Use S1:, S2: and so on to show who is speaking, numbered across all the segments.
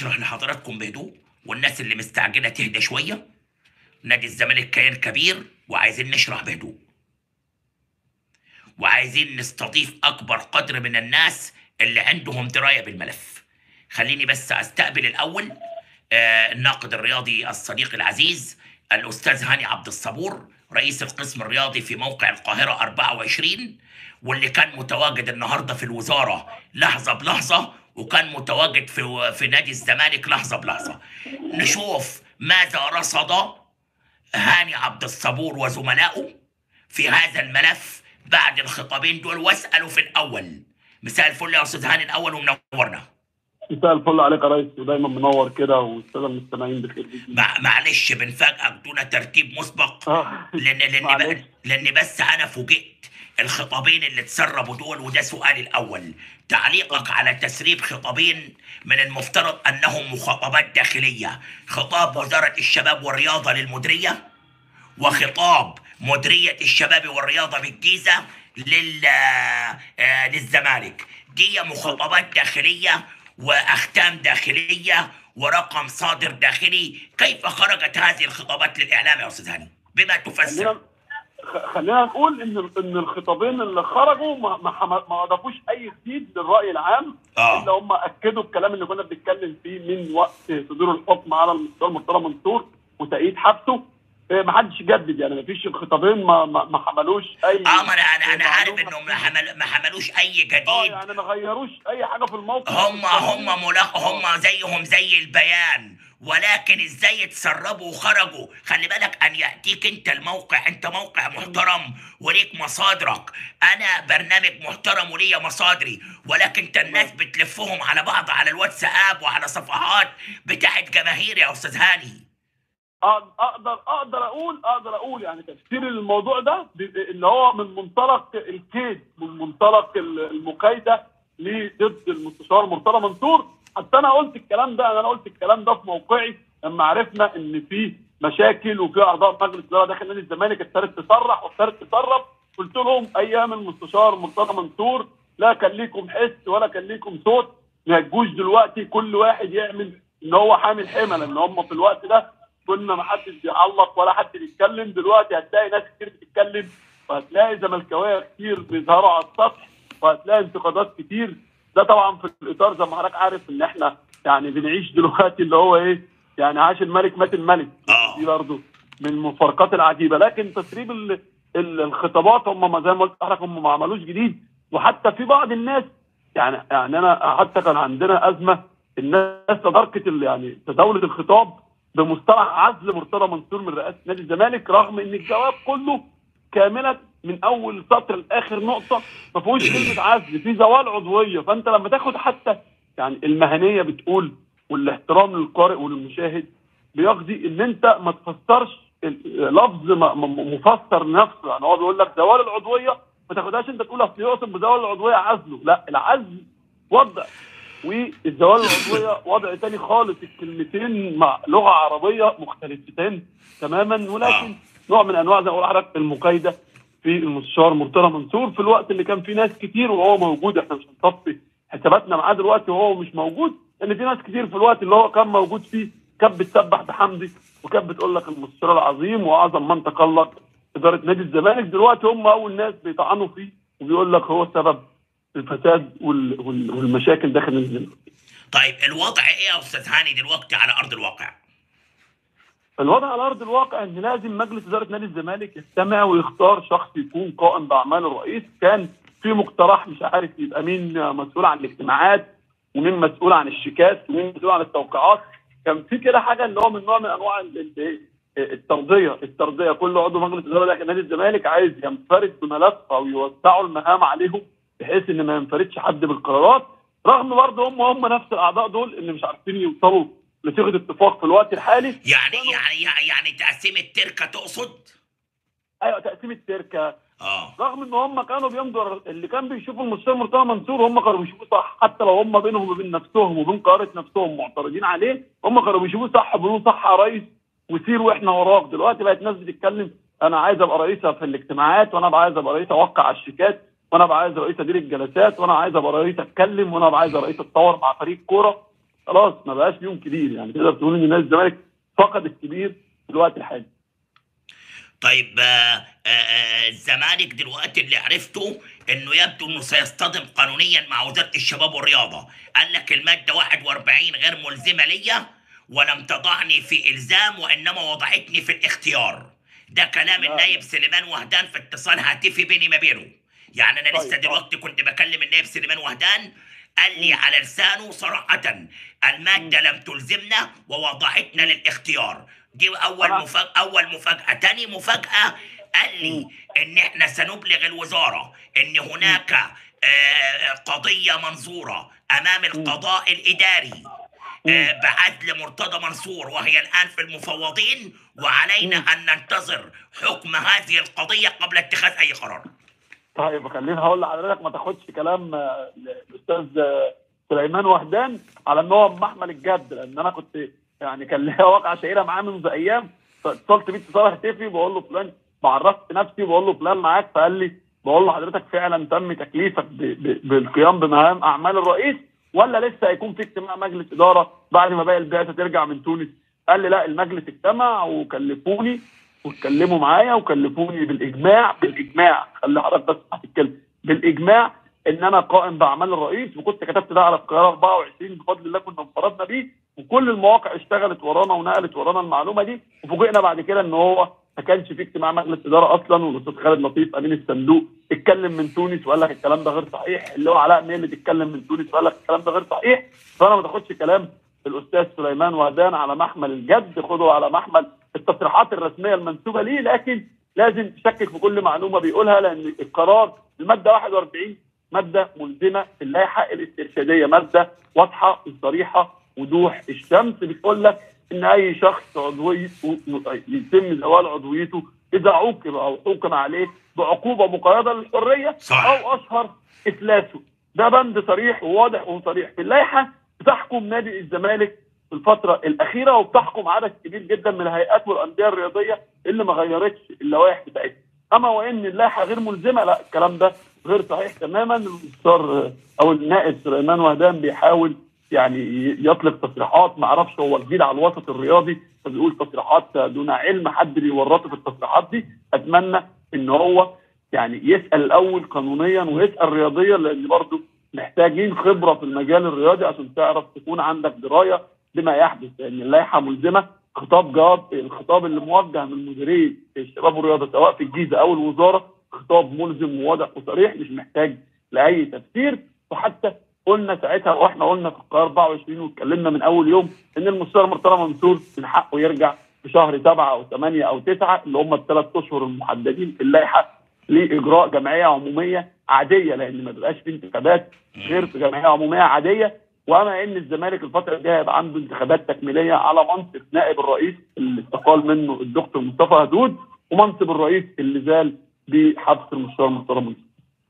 S1: اشرح لحضراتكم بهدوء والناس اللي مستعجله تهدى شويه نادي الزمالك كيان كبير وعايزين نشرح بهدوء وعايزين نستضيف اكبر قدر من الناس اللي عندهم درايه بالملف خليني بس استقبل الاول آه، الناقد الرياضي الصديق العزيز الاستاذ هاني عبد الصبور رئيس القسم الرياضي في موقع القاهره 24 واللي كان متواجد النهارده في الوزاره لحظه بلحظه وكان متواجد في في نادي الزمالك لحظه بلحظه نشوف ماذا رصد هاني عبد الصبور وزملائه في هذا الملف بعد الخطابين دول واساله في الاول مساء الفل يا استاذ هاني الاول ومنورنا
S2: مساء الفل عليك يا ريس ودايما منور كده والساده المستمعين بخير
S1: مع معلش بنفاجئك دون ترتيب مسبق
S2: آه،
S1: لان لان
S2: معلش.
S1: لان بس انا فوجئت الخطابين اللي اتسربوا دول وده سؤالي الاول تعليقك على تسريب خطابين من المفترض انهم مخاطبات داخليه خطاب وزاره الشباب والرياضه للمديريه وخطاب مديريه الشباب والرياضه بالجيزه لل آه، للزمالك دي مخاطبات داخليه واختام داخليه ورقم صادر داخلي كيف خرجت هذه الخطابات للاعلام يا استاذ هاني بما تفسر
S2: خلينا خ- خلينا نقول ان ان الخطابين اللي خرجوا ما ما, حم- ما اضافوش اي جديد للراي العام
S1: آه.
S2: الا هم اكدوا الكلام اللي كنا بنتكلم فيه من وقت صدور الحكم على المستشار مرتضى منصور وتأييد حبسه إيه، ما حدش جدد يعني ما فيش الخطابين ما ما, ما حملوش اي
S1: اه ما انا انا انا عارف
S2: معلومة
S1: انهم ما حمل ما حملوش اي
S2: اه
S1: جديد
S2: يعني ما غيروش اي حاجه في الموقف
S1: هم هم ملاق هم زيهم زي البيان ولكن ازاي اتسربوا وخرجوا خلي بالك ان ياتيك انت الموقع انت موقع محترم وليك مصادرك انا برنامج محترم وليا مصادري ولكن انت الناس بتلفهم على بعض على الواتساب وعلى صفحات بتاعت جماهير يا استاذ هاني
S2: أ- اقدر اقدر اقول اقدر اقول يعني تفسير الموضوع ده ب- اللي هو من منطلق الكيد من منطلق ال- المكايده ليه ضد المستشار مرتضى منصور حتى انا قلت الكلام ده انا قلت الكلام ده في موقعي لما عرفنا ان في مشاكل وفي اعضاء مجلس اداره داخل نادي الزمالك ابتدت تصرح وابتدت تسرب قلت لهم ايام المستشار مرتضى منصور لا كان ليكم حس ولا كان ليكم صوت ما تجوش دلوقتي كل واحد يعمل ان هو حامل حمى لان هم في الوقت ده كنا ما حدش بيعلق ولا حد بيتكلم دلوقتي هتلاقي ناس كتير بتتكلم وهتلاقي زملكاويه كتير بيظهروا على السطح وهتلاقي انتقادات كتير ده طبعا في الاطار زي ما حضرتك عارف ان احنا يعني بنعيش دلوقتي اللي هو ايه يعني عاش الملك مات الملك
S1: آه.
S2: دي برضه من المفارقات العجيبه لكن تسريب ال- ال- الخطابات هم ما زي ما قلت لحضرتك هم ما عملوش جديد وحتى في بعض الناس يعني يعني انا حتى كان عندنا ازمه الناس تداركت ال- يعني تداولت الخطاب بمصطلح عزل مرتضى منصور من رئاسه نادي الزمالك رغم ان الجواب كله كاملا من اول سطر لاخر نقطه ما فيهوش كلمه عزل في زوال عضويه فانت لما تاخد حتى يعني المهنيه بتقول والاحترام للقارئ وللمشاهد بيقضي ان انت ما تفسرش ال- لفظ م- م- مفسر نفسه يعني هو بيقول لك زوال العضويه ما تاخدهاش انت تقول اصل يقصد بزوال العضويه عزله لا العزل وضع والزوال العضويه وضع تاني خالص الكلمتين مع لغه عربيه مختلفتين تماما ولكن نوع من انواع زي ما بقول لحضرتك المكايده في المستشار مرتضى منصور في الوقت اللي كان فيه ناس كتير وهو موجود احنا مش هنصفي حساباتنا معاه دلوقتي وهو مش موجود لان في ناس كتير في الوقت اللي هو كان موجود فيه كانت بتسبح بحمدي وكانت بتقول لك المستشار العظيم واعظم من تقلق اداره نادي الزمالك دلوقتي هم اول ناس بيطعنوا فيه وبيقول لك هو سبب الفساد وال- وال- والمشاكل داخل نادي الزمالك
S1: طيب الوضع ايه يا استاذ هاني دلوقتي على ارض الواقع
S2: الوضع على ارض الواقع ان لازم مجلس اداره نادي الزمالك يجتمع ويختار شخص يكون قائم باعمال الرئيس كان في مقترح مش عارف يبقى مين مسؤول عن الاجتماعات ومين مسؤول عن الشيكات ومين مسؤول عن التوقيعات كان في كده حاجه اللي هو من نوع من انواع ال- ال- الترضيه الترضيه كل عضو مجلس اداره داخل نادي الزمالك عايز ينفرد بملف او يوزعوا المهام عليهم بحيث ان ما ينفردش حد بالقرارات رغم برضه هم هم نفس الاعضاء دول اللي مش عارفين يوصلوا لصيغه اتفاق في الوقت الحالي
S1: يعني يعني يعني تقسيم التركه تقصد
S2: ايوه تقسيم التركه
S1: اه
S2: رغم ان هم كانوا بيمضوا اللي كان بيشوفوا المستشار مرتضى منصور هم كانوا بيشوفوه صح حتى لو هم بينهم وبين نفسهم وبين قاره نفسهم معترضين عليه هم كانوا بيشوفوه صح بيقولوا صح يا ريس وسير واحنا وراك دلوقتي بقت ناس بتتكلم انا عايز ابقى رئيس في الاجتماعات وانا عايز ابقى رئيس اوقع على الشيكات وانا عايز رئيس ادير الجلسات وانا عايز ابقى رئيس اتكلم وانا عايز رئيس اتطور مع فريق كوره خلاص ما بقاش ليهم كبير يعني تقدر تقول ان نادي الزمالك فقد الكبير في الوقت الحالي
S1: طيب آه، آه، آه، الزمالك دلوقتي اللي عرفته انه يبدو انه سيصطدم قانونيا مع وزاره الشباب والرياضه قال لك الماده 41 غير ملزمه ليا ولم تضعني في الزام وانما وضعتني في الاختيار ده كلام
S2: لا.
S1: النايب سليمان وهدان في اتصال هاتفي بيني ما بينه يعني انا لسه
S2: طيب.
S1: دلوقتي كنت بكلم النايب سليمان وهدان قال لي على لسانه صراحة المادة لم تلزمنا ووضعتنا للاختيار دي أول
S2: أنا-
S1: مفاجأة أول مفاجأة تاني مفاجأة قال لي إن إحنا سنبلغ الوزارة إن هناك آه، قضية منظورة أمام القضاء الإداري آه، بعدل مرتضى منصور وهي الآن في المفوضين وعلينا أن ننتظر حكم هذه القضية قبل اتخاذ أي قرار
S2: طيب خليني هقول لحضرتك ما تاخدش كلام آه، الاستاذ آه، سليمان وهدان على ان هو محمل الجد لان انا كنت يعني كان ليا واقعه شهيره معاه منذ ايام فاتصلت بيه اتصال هاتفي بقول له فلان بعرفت نفسي بقول له فلان معاك فقال لي بقول له حضرتك فعلا تم تكليفك ب- ب- بالقيام بمهام اعمال الرئيس ولا لسه هيكون في اجتماع مجلس اداره بعد ما باقي البعثه ترجع من تونس قال لي لا المجلس اجتمع وكلفوني واتكلموا معايا وكلفوني بالاجماع بالاجماع خلي حضرتك بس هتتكلم بالاجماع ان انا قائم باعمال الرئيس وكنت كتبت ده على القاهره 24 بفضل الله كنا انفردنا بيه وكل المواقع اشتغلت ورانا ونقلت ورانا المعلومه دي وفوجئنا بعد كده ان هو ما كانش في اجتماع مجلس اداره اصلا والاستاذ خالد لطيف امين الصندوق اتكلم من تونس وقال لك الكلام ده غير صحيح اللي هو علاء ميلد اتكلم من تونس وقال لك الكلام ده غير صحيح فانا ما تاخدش كلام الاستاذ سليمان وهدان على محمل الجد خده على محمل التصريحات الرسميه المنسوبه ليه لكن لازم تشكك في كل معلومه بيقولها لان القرار الماده 41 ماده ملزمه في اللائحه الاسترشاديه ماده واضحه صريحه وضوح الشمس بتقول لك ان اي شخص عضويته يتم زوال عضويته اذا عوقب او حكم عليه بعقوبه مقيده للحريه
S1: صح.
S2: او اشهر افلاسه ده بند صريح وواضح وصريح في اللائحه بتحكم نادي الزمالك في الفتره الاخيره وبتحكم عدد كبير جدا من الهيئات والانديه الرياضيه اللي ما غيرتش اللوائح بتاعتها اما وان اللائحه غير ملزمه لا الكلام ده غير صحيح تماما المستشار او النائب سليمان وهدان بيحاول يعني يطلق تصريحات ما اعرفش هو جديد على الوسط الرياضي فبيقول تصريحات دون علم حد بيورطه في التصريحات دي اتمنى ان هو يعني يسال الاول قانونيا ويسال رياضيا لان برضه محتاجين خبره في المجال الرياضي عشان تعرف تكون عندك درايه بما يحدث لان اللائحه ملزمه خطاب جواب الخطاب اللي موجه من مديريه الشباب والرياضه سواء في الجيزه او الوزاره خطاب ملزم وواضح وصريح مش محتاج لاي تفسير وحتى قلنا ساعتها واحنا قلنا في القاهره 24 واتكلمنا من اول يوم ان المستشار مرتضى منصور من حقه يرجع في شهر سبعه او ثمانيه او تسعه اللي هم الثلاث اشهر المحددين في اللائحه لاجراء جمعيه عموميه عاديه لان ما بيبقاش في انتخابات غير في جمعيه عموميه عاديه واما ان الزمالك الفتره الجايه هيبقى عنده انتخابات تكميليه على منصب نائب الرئيس اللي استقال منه الدكتور مصطفى هدود ومنصب الرئيس اللي زال بحبس المستشار مرتضى منصور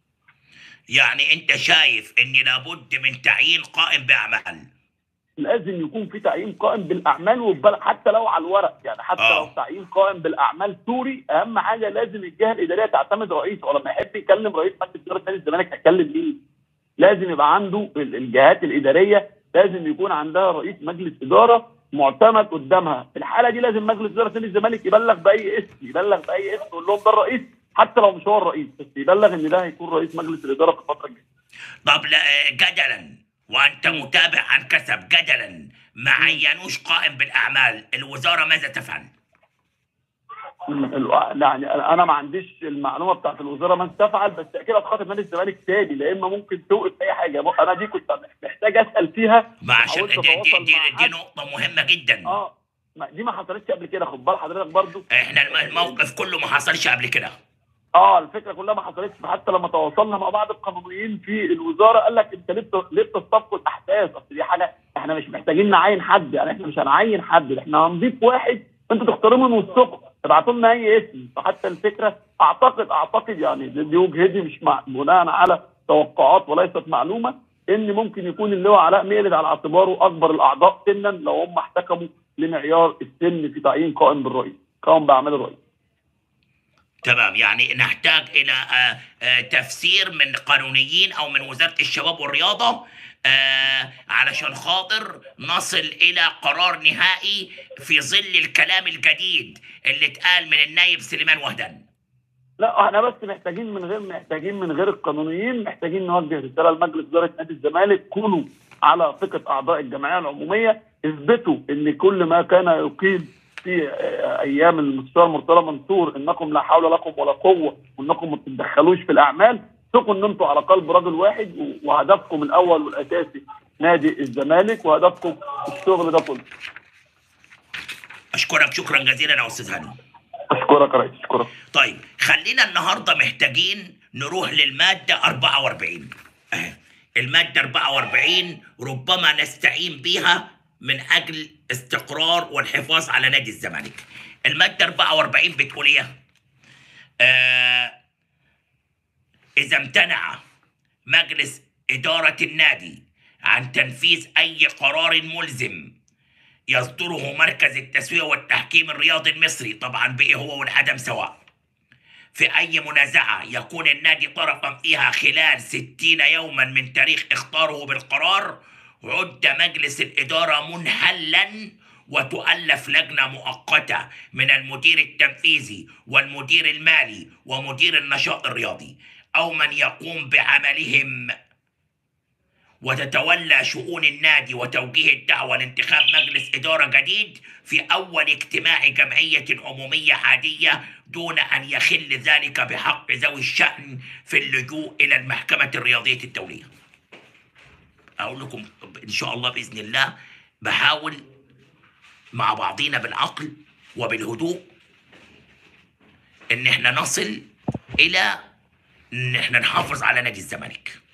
S1: يعني أنت شايف إن لابد من تعيين قائم بأعمال
S2: لازم يكون في تعيين قائم بالاعمال والبلد حتى لو على الورق يعني حتى
S1: آه.
S2: لو تعيين قائم بالاعمال سوري اهم حاجه لازم الجهه الاداريه تعتمد رئيس ولما يحب يكلم رئيس مجلس اداره نادي الزمالك هيكلم مين؟ لازم يبقى عنده ال- الجهات الاداريه لازم يكون عندها رئيس مجلس اداره معتمد قدامها في الحاله دي لازم مجلس اداره نادي الزمالك يبلغ باي اسم يبلغ باي اسم يقول لهم ده الرئيس حتى لو مش هو الرئيس بس يبلغ ان ده هيكون رئيس مجلس الاداره في الفتره الجايه
S1: طب لا جدلا وأنت متابع عن كسب جدلا ما عينوش قائم بالأعمال الوزارة ماذا تفعل؟
S2: ال- يعني انا ما عنديش المعلومه بتاعت الوزاره ما تفعل بس اكيد هتخاطب نادي الزمالك تاني لا اما ممكن توقف اي حاجه انا دي كنت محتاج اسال فيها
S1: ما عشان
S2: وحاولت
S1: دي, دي,
S2: أتواصل
S1: دي,
S2: مع
S1: دي
S2: حد.
S1: نقطة مهمة جدا
S2: اه ما- دي ما حصلتش قبل كده خد بال حضرتك برضو
S1: احنا الم- الموقف كله ما حصلش قبل كده
S2: اه الفكره كلها ما حصلتش حتى لما تواصلنا مع بعض القانونيين في الوزاره قال لك انت ليه بت- ليه بتستبقوا الاحداث اصل دي حاجه احنا مش محتاجين نعين حد يعني احنا مش هنعين حد احنا هنضيف واحد انتوا تختاروا من وسطكم تبعتوا لنا اي اسم فحتى الفكره اعتقد اعتقد يعني دي دي وجهتي مش مع بناء على توقعات وليست معلومه ان ممكن يكون اللي هو علاء ميلد على اعتباره اكبر الاعضاء سنا لو هم احتكموا لمعيار السن في تعيين قائم بالرئيس قائم باعمال الرئيس
S1: تمام يعني نحتاج إلى آه، آه، تفسير من قانونيين أو من وزارة الشباب والرياضة آه علشان خاطر نصل الى قرار نهائي في ظل الكلام الجديد اللي اتقال من النايب سليمان وهدان
S2: لا احنا بس محتاجين من غير محتاجين من غير القانونيين محتاجين نوجه رساله لمجلس اداره نادي الزمالك كونوا على ثقه اعضاء الجمعيه العموميه اثبتوا ان كل ما كان يقيم في آه، ايام المستشار مرتضى منصور انكم لا حول لكم ولا قوه وانكم ما تتدخلوش في الاعمال ثقوا ان انتم على قلب رجل واحد و- وهدفكم الاول والاساسي نادي الزمالك وهدفكم الشغل ده كله
S1: اشكرك شكرا جزيلا يا استاذ هاني
S2: اشكرك يا ريس اشكرك
S1: طيب خلينا النهارده محتاجين نروح للماده 44 أه. الماده 44 ربما نستعين بيها من اجل استقرار والحفاظ على نادي الزمالك الماده 44 بتقول ايه آه اذا امتنع مجلس اداره النادي عن تنفيذ اي قرار ملزم يصدره مركز التسوية والتحكيم الرياضي المصري طبعا بقي هو والعدم سواء في أي منازعة يكون النادي طرفا فيها خلال ستين يوما من تاريخ إخطاره بالقرار عد مجلس الإدارة منحلا وتؤلف لجنة مؤقتة من المدير التنفيذي والمدير المالي ومدير النشاط الرياضي أو من يقوم بعملهم وتتولى شؤون النادي وتوجيه الدعوة لانتخاب مجلس إدارة جديد في أول اجتماع جمعية عمومية عادية دون أن يخل ذلك بحق ذوي الشأن في اللجوء إلى المحكمة الرياضية الدولية أقول لكم إن شاء الله بإذن الله بحاول مع بعضينا بالعقل وبالهدوء إن إحنا نصل إلى إن إحنا نحافظ على نادي الزمالك